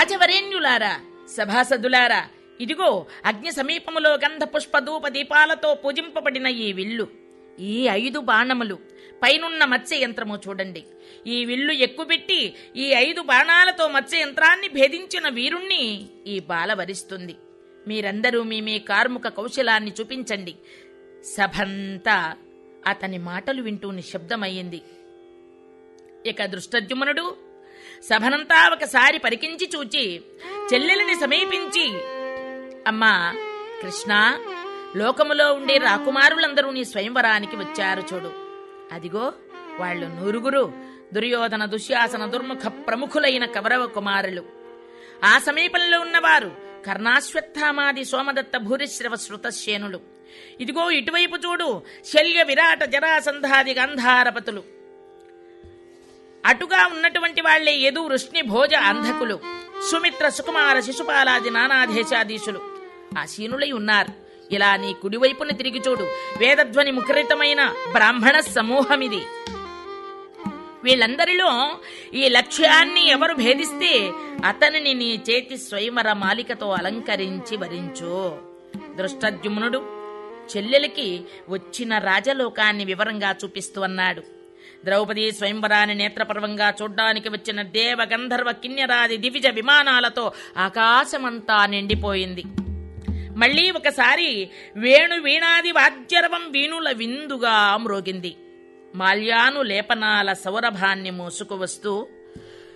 రాజవరేణ్యులారా సభాసదులారా ఇదిగో అగ్ని సమీపములో గంధ పుష్ప ధూప దీపాలతో పూజింపబడిన ఈ విల్లు ఈ ఐదు బాణములు పైనున్న మత్స్య యంత్రము చూడండి ఈ విల్లు ఎక్కుపెట్టి ఈ ఐదు బాణాలతో మత్స్య యంత్రాన్ని భేదించిన వీరుణ్ణి ఈ బాల వరిస్తుంది మీరందరూ మీ మీ కార్ముక కౌశలాన్ని చూపించండి సభంతా అతని మాటలు వింటూ నిశ్శబ్దమయ్యింది ఇక దృష్టద్యుమ్నుడు సభనంతా ఒకసారి పరికించి చూచి చెల్లెలిని సమీపించి అమ్మా కృష్ణ లోకములో ఉండే రాకుమారులందరూ నీ స్వయంవరానికి వచ్చారు చూడు అదిగో వాళ్ళు నూరుగురు దుర్యోధన దుశ్శాసన దుర్ముఖ ప్రముఖులైన కౌరవ కుమారులు ఆ సమీపంలో ఉన్నవారు కర్ణాశ్వత్థామాది సోమదత్త భూరిశ్రవ శృతశేనులు ఇదిగో ఇటువైపు చూడు శల్య విరాట జరాసంధాది గంధారపతులు అటుగా ఉన్నటువంటి వాళ్లే యదు వృష్ణి భోజ అంధకులు సుమిత్ర సుకుమార శిశుపాలాది నానాదేశాధీశులు ఆసీనులై ఉన్నారు ఇలా నీ కుడివైపున తిరిగి చూడు వేదధ్వని ముఖరితమైన బ్రాహ్మణ సమూహమిది వీళ్ళందరిలో ఈ లక్ష్యాన్ని ఎవరు భేదిస్తే అతనిని నీ చేతి స్వయంవర మాలికతో అలంకరించి వరించు దృష్టద్యుమ్నుడు చెల్లెలికి వచ్చిన రాజలోకాన్ని వివరంగా చూపిస్తూ అన్నాడు ద్రౌపది స్వయంవరాన్ని నేత్రపర్వంగా చూడ్డానికి వచ్చిన దేవ గంధర్వ కిన్నెరాది దివిజ విమానాలతో ఆకాశమంతా నిండిపోయింది మళ్ళీ ఒకసారి వేణు వీణాది వాద్యరవం వీణుల విందుగా మ్రోగింది మాల్యాను లేపనాల సౌరభాన్ని మోసుకు వస్తూ